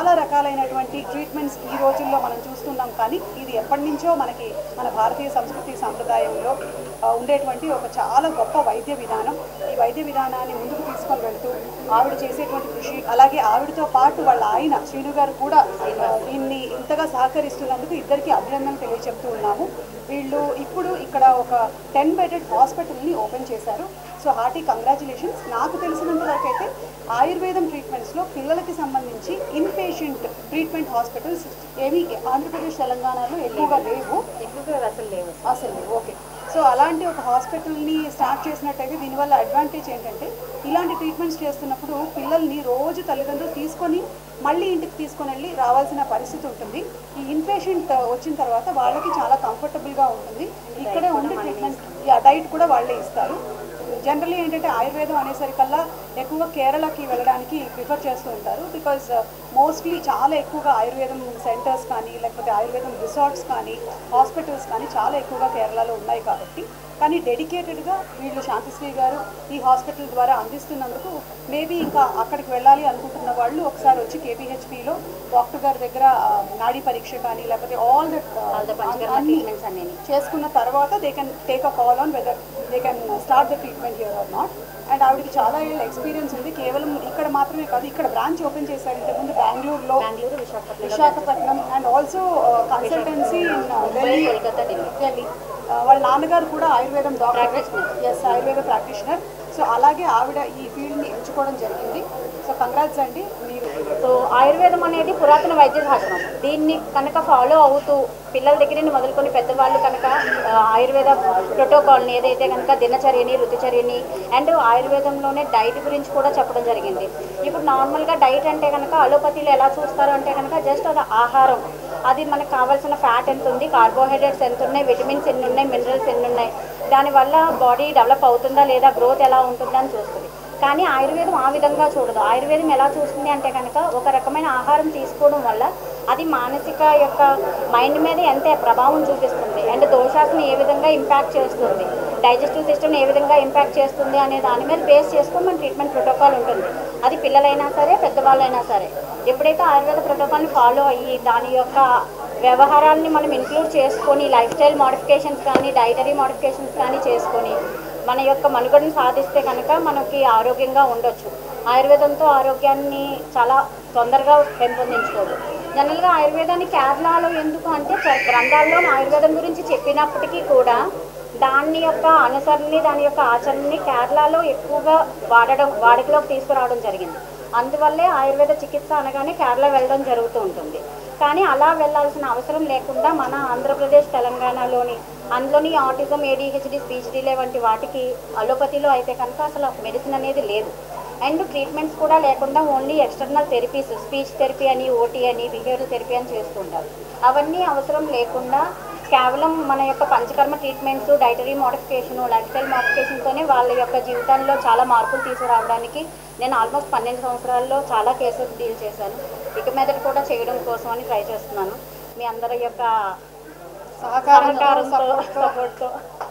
చాలా రకాలైనటువంటి ట్రీట్మెంట్స్ ఈ రోజుల్లో మనం చూస్తున్నాం కానీ ఇది ఎప్పటి నుంచో మనకి మన భారతీయ సంస్కృతి సాంప్రదాయంలో ఆ, ఉండేటువంటి ఒక చాలా గొప్ప వైద్య విధానం ఈ వైద్య విధానాన్ని ముందుకు తీసుకొని వెళ్తూ ఆవిడ చేసేటువంటి కృషి అలాగే ఆవిడతో పాటు వాళ్ళ ఆయన శ్రీను గారు కూడా ఆ, దీన్ని ఇంతగా సహకరిస్తున్నందుకు ఇద్దరికి అభినందనలు తెలియజెప్తూ ఉన్నాము వీళ్ళు ఇప్పుడు ఇక్కడ ఒక టెన్ బెడెడ్ హాస్పిటల్ని ఓపెన్ చేశారు సో హార్టీ కంగ్రాచులేషన్స్ నాకు తెలిసినంత వరకు అయితే ఆయుర్వేదం ట్రీట్మెంట్స్లో పిల్లలకి సంబంధించి ఇన్ పేషెంట్ ట్రీట్మెంట్ హాస్పిటల్స్ ఏవి ఆంధ్రప్రదేశ్ తెలంగాణలో ఎక్కువగా లేవు ఎక్కువగా అసలు లేవు అసలు లేవు ఓకే సో అలాంటి ఒక హాస్పిటల్ని స్టార్ట్ చేసినట్టయితే దీనివల్ల అడ్వాంటేజ్ ఏంటంటే ఇలాంటి ట్రీట్మెంట్స్ చేస్తున్నప్పుడు పిల్లల్ని రోజు తల్లిదండ్రులు తీసుకొని మళ్ళీ ఇంటికి తీసుకొని వెళ్ళి రావాల్సిన పరిస్థితి ఉంటుంది ఈ ఇన్పేషెంట్ వచ్చిన తర్వాత వాళ్ళకి చాలా కంఫర్టబుల్గా ఉంటుంది ఇక్కడే ఉండి ట్రీట్మెంట్ డైట్ కూడా వాళ్ళే ఇస్తారు జనరల్లీ ఏంటంటే ఆయుర్వేదం అనేసరికల్లా ఎక్కువగా కేరళకి వెళ్ళడానికి ప్రిఫర్ చేస్తూ ఉంటారు బికాజ్ మోస్ట్లీ చాలా ఎక్కువగా ఆయుర్వేదం సెంటర్స్ కానీ లేకపోతే ఆయుర్వేదం రిసార్ట్స్ కానీ హాస్పిటల్స్ కానీ చాలా ఎక్కువగా కేరళలో ఉన్నాయి కాబట్టి కానీ డెడికేటెడ్గా వీళ్ళు శాంతిశ్రీ గారు ఈ హాస్పిటల్ ద్వారా అందిస్తున్నందుకు మేబీ ఇంకా అక్కడికి వెళ్ళాలి అనుకుంటున్న వాళ్ళు ఒకసారి వచ్చి కేపీహెచ్పిలో డాక్టర్ గారి దగ్గర ఆ, నాడీ పరీక్ష కానీ లేకపోతే all All the Panchakarma that treatments అన్నీ. చేసుకున్న తర్వాత they can take a call on whether they can start the treatment here or not and ఆవిడకి చాలా ఏళ్ళ ఎక్స్పీరియన్స్ ఉంది కేవలం ఇక్కడ మాత్రమే కాదు ఇక్కడ బ్రాంచ్ ఓపెన్ చేశారు ఇంతకుముందు బెంగళూరులో Bengaluru Visakhapatnam Visakhapatnam and also consultancy in Delhi Kolkata Delhi Delhi ఆ, వాళ్ళ నాన్నగారు కూడా ఆయుర్వేదం doctor as Ayurveda practitioner so అలాగే ఆవిడ ఈ ఫీల్డ్ని ఎంచుకోవడం జరిగింది సో కంగ్రాట్స్ అండి మీరు సో ఆయుర్వేదం అనేది పురాతన వైద్య శాస్త్రం దీన్ని కనుక ఫాలో అవుతూ పిల్లల దగ్గర నుండి మొదలుకొని పెద్దవాళ్ళు కనుక ఆ, ఆయుర్వేద ప్రోటోకాల్ని ఏదైతే కనుక దినచర్యని ఋతుచర్యని అండ్ ఆయుర్వేదంలోనే డైట్ గురించి కూడా చెప్పడం జరిగింది ఇప్పుడు నార్మల్గా డైట్ అంటే కనుక అలోపతిలో ఎలా చూస్తారు అంటే కనుక జస్ట్ అది ఆహారం అది మనకు కావాల్సిన ఫ్యాట్ ఎంత ఉంది కార్బోహైడ్రేట్స్ ఎంత ఉన్నాయి విటమిన్స్ ఎన్ని ఉన్నాయి మినరల్స్ ఎన్ని ఉన్నాయి దానివల్ల బాడీ డెవలప్ అవుతుందా లేదా గ్రోత్ ఎలా ఉంటుందా అని చూస్తుంది కానీ ఆయుర్వేదం ఆ విధంగా చూడదు ఆయుర్వేదం ఎలా చూస్తుంది అంటే కనుక ఒక రకమైన ఆహారం తీసుకోవడం వల్ల అది మానసిక యొక్క మైండ్ మీద ఎంత ప్రభావం చూపిస్తుంది అండ్ దోషాస్ని ఏ విధంగా ఇంపాక్ట్ చేస్తుంది డైజెస్టివ్ సిస్టమ్ ఏ విధంగా ఇంపాక్ట్ చేస్తుంది అనే దాని మీద బేస్ చేసుకొని మన ట్రీట్మెంట్ ప్రోటోకాల్ ఉంటుంది అది పిల్లలైనా సరే పెద్దవాళ్ళైనా సరే ఎప్పుడైతే ఆయుర్వేద ప్రోటోకాల్ని ఫాలో అయ్యి దాని యొక్క వ్యవహారాన్ని మనం ఇంక్లూడ్ చేసుకొని లైఫ్ స్టైల్ మోడిఫికేషన్స్ కానీ డైటరీ మోడిఫికేషన్స్ కానీ చేసుకొని మన యొక్క మనుగడను సాధిస్తే కనుక మనకి ఆరోగ్యంగా ఉండొచ్చు ఆయుర్వేదంతో ఆరోగ్యాన్ని చాలా తొందరగా పెంపొందించుకోవచ్చు జనరల్గా ఆయుర్వేదాన్ని కేరళలో ఎందుకు అంటే చ- గ్రంథాల్లో ఆయుర్వేదం గురించి చెప్పినప్పటికీ కూడా దాని యొక్క అనుసరణని దాని యొక్క ఆచరణని కేరళలో ఎక్కువగా వాడడం వాడుకలోకి తీసుకురావడం జరిగింది అందువల్లే ఆయుర్వేద చికిత్స అనగానే కేరళ వెళ్ళడం జరుగుతూ ఉంటుంది కానీ అలా వెళ్ళాల్సిన అవసరం లేకుండా మన ఆంధ్రప్రదేశ్ తెలంగాణలోని అందులోని ఆటిజం ఏడిహెచ్డి స్పీచ్ డిలే వంటి వాటికి అలోపతిలో అయితే కనుక అసలు మెడిసిన్ అనేది లేదు అండ్ ట్రీట్మెంట్స్ కూడా లేకుండా only external therapies speech therapy అని ఓటీ అని బిహేవియర్ థెరపీ అని చేస్తుంటారు అవన్నీ అవసరం లేకుండా కేవలం మన యొక్క Panchakarma treatments dietary modification lifestyle మోడిఫికేషన్తోనే వాళ్ళ యొక్క జీవితాల్లో చాలా మార్పులు తీసుకురావడానికి నేను ఆల్మోస్ట్ పన్నెండు సంవత్సరాల్లో చాలా కేసెస్ డీల్ చేశాను ఇక మీదట కూడా చేయడం కోసం అని ట్రై చేస్తున్నాను మీ అందరి యొక్క సహకారంతో సహకారంతో సపోర్ట్తో సపోర్ట్తో